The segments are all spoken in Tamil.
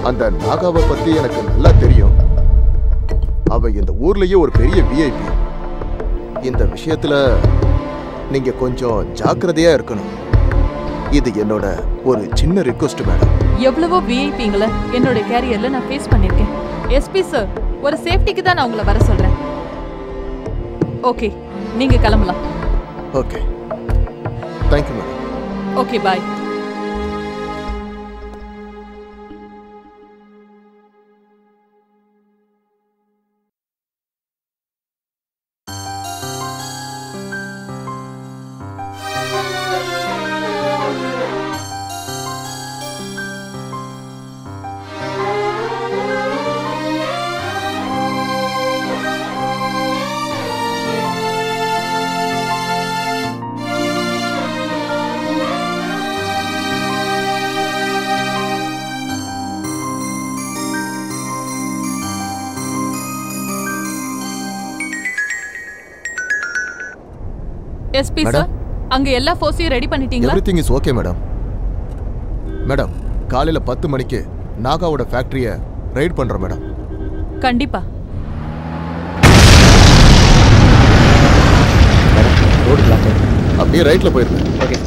அந்த நாகாவை பத்தி எனக்கு நல்லா தெரியும் அவ இந்த ஊர்லயே ஒரு பெரிய விஐபி இந்த விஷயத்துல நீங்க கொஞ்சம் ஜாக்கிரதையா இருக்கணும் இது என்னோட ஒரு சின்ன ரிக்வெஸ்ட் மேடம் எவ்வளவோ விஐபிங்களை என்னோட கேரியர்ல நான் ஃபேஸ் பண்ணிருக்கேன் எஸ்பி சார் ஒரு சேஃப்டிக்கு தான் நான் உங்களை வர சொல்றேன் ஓகே நீங்க கிளம்பலாம் okay thank you madam okay bye SP Madam? Sir அங்க எல்லா ஃபோர்ஸையும் ரெடி பண்ணிட்டீங்களா everything is okay madam madam காலையில பத்து மணிக்கு நாகாவோட ஃபேக்டரியை ரைட் பண்றோம் மேடம் கண்டிப்பா ரோடு பிளாக் அப்படியே ரைட்ல போயிருங்க ஓகே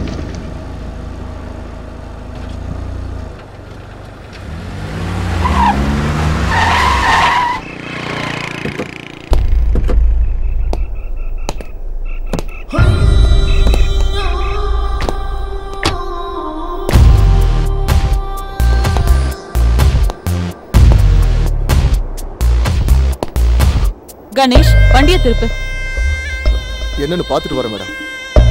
கணேஷ் வண்டியை திருப்பு என்னன்னு பார்த்துட்டு வரேன் மேடம்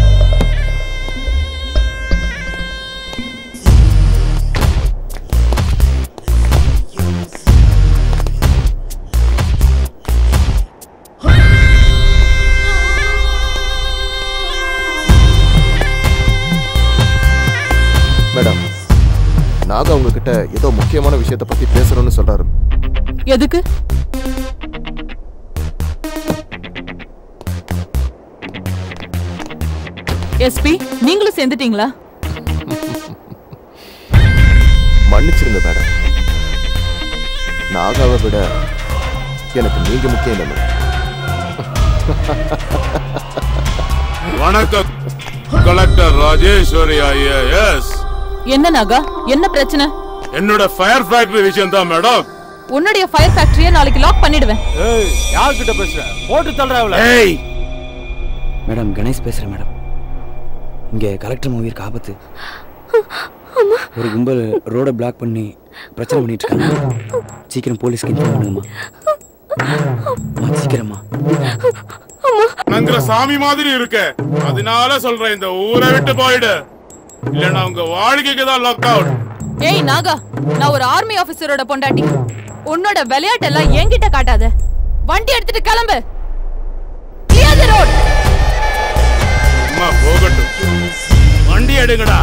மேடம் நாகா உங்ககிட்ட ஏதோ முக்கியமான விஷயத்தை பத்தி பேசணும்னு சொல்றாரு எதுக்கு எஸ்பி நீங்களும் சேர்ந்துட்டீங்களா மன்னிச்சிருங்க மேடம் நாகாவை விட எனக்கு நீங்க முக்கியம் இல்லை மேடம் வணக்கம் கலெக்டர் ராஜேஸ்வரி ஐஏஎஸ் என்ன நாகா என்ன பிரச்சனை என்னோட ஃபயர் ஃபேக்டரி விஷயம் தான் மேடம் உன்னுடைய ஃபயர் ஃபேக்டரியை நாளைக்கு லாக் பண்ணிடுவேன் ஏய் யார்கிட்ட பேசுற போட்டு தள்ளுறாவுல ஏய் மேடம் கணேஷ் பேசுகிறேன் மேடம் இங்கே கலெக்டர் மூவிற்கு ஆபத்து ஒரு கும்பல் ரோடை பிளாக் பண்ணி பிரச்சனை பண்ணிட்டு இருக்காங்க சீக்கிரம் போலீஸ்க்கு இன்ஃபார்ம் பண்ணுங்கம்மா அம்மா, சீக்கிரம்மா நங்குற சாமி மாதிரி இருக்க அதனால சொல்றேன் இந்த ஊரை விட்டு போயிடு இல்லனா உங்க வாழ்க்கைக்கு தான் லாக் அவுட் ஏய் நாகா நான் ஒரு ஆர்மி ஆபீசரோட பொண்டாட்டி உன்னோட விளையாட்டெல்லாம் என்கிட்ட காட்டாத வண்டி எடுத்துட்டு கிளம்பு கிளியர் தி ரோட் அம்மா போகட்டும் வண்டி எடுங்கடா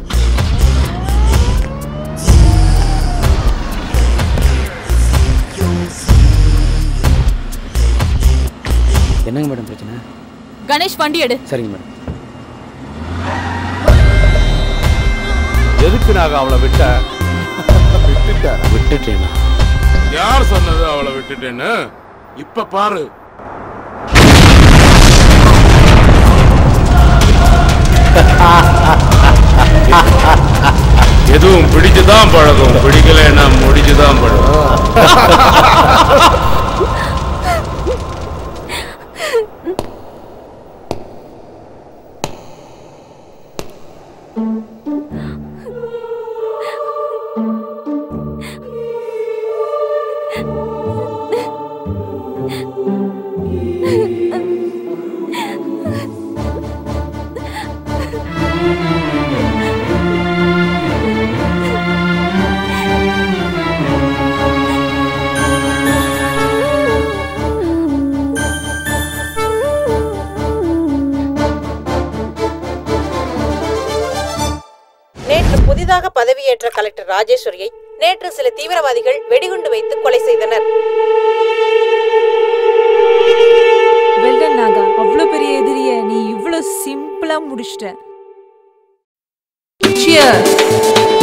என்னங்க மேடம் பிரச்சனை கணேஷ் வண்டி எடு சரிங்க மேடம் எதுக்கு நாங்க அவளை விட்ட விட்டுட்டாரா விட்டுட்டேண்ணா யார் சொன்னது அவளை விட்டுட்டேன்னு இப்ப பாரு எதுவும் பிடிச்சுதான் பழகும் பிடிக்கலைன்னா முடிச்சுதான் பழகும் நேற்று புதிதாக பதவியேற்ற கலெக்டர் ராஜேஸ்வரியை நேற்று சில தீவிரவாதிகள் வெடிகுண்டு வைத்து கொலை செய்தனர் வெல்டன் நாகா அவ்வளோ பெரிய எதிரிய நீ இவ்வளோ சிம்பிளா முடிச்சிட்ட Cheers.